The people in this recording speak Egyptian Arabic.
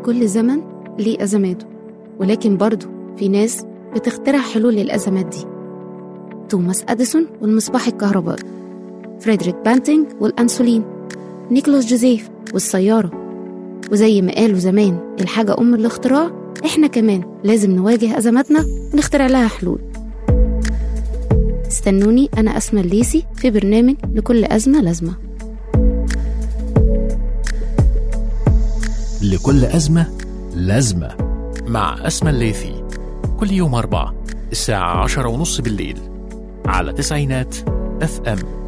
كل زمن ليه أزماته ولكن برضه في ناس بتخترع حلول للأزمات دي توماس أديسون والمصباح الكهربائي فريدريك بانتينج والأنسولين نيكولاس جوزيف والسيارة وزي ما قالوا زمان الحاجة أم الاختراع إحنا كمان لازم نواجه أزماتنا ونخترع لها حلول استنوني أنا أسمى الليسي في برنامج لكل أزمة لازمة لكل أزمة لازمة مع أسمى الليثي كل يوم أربعة الساعة عشرة ونص بالليل على تسعينات اف ام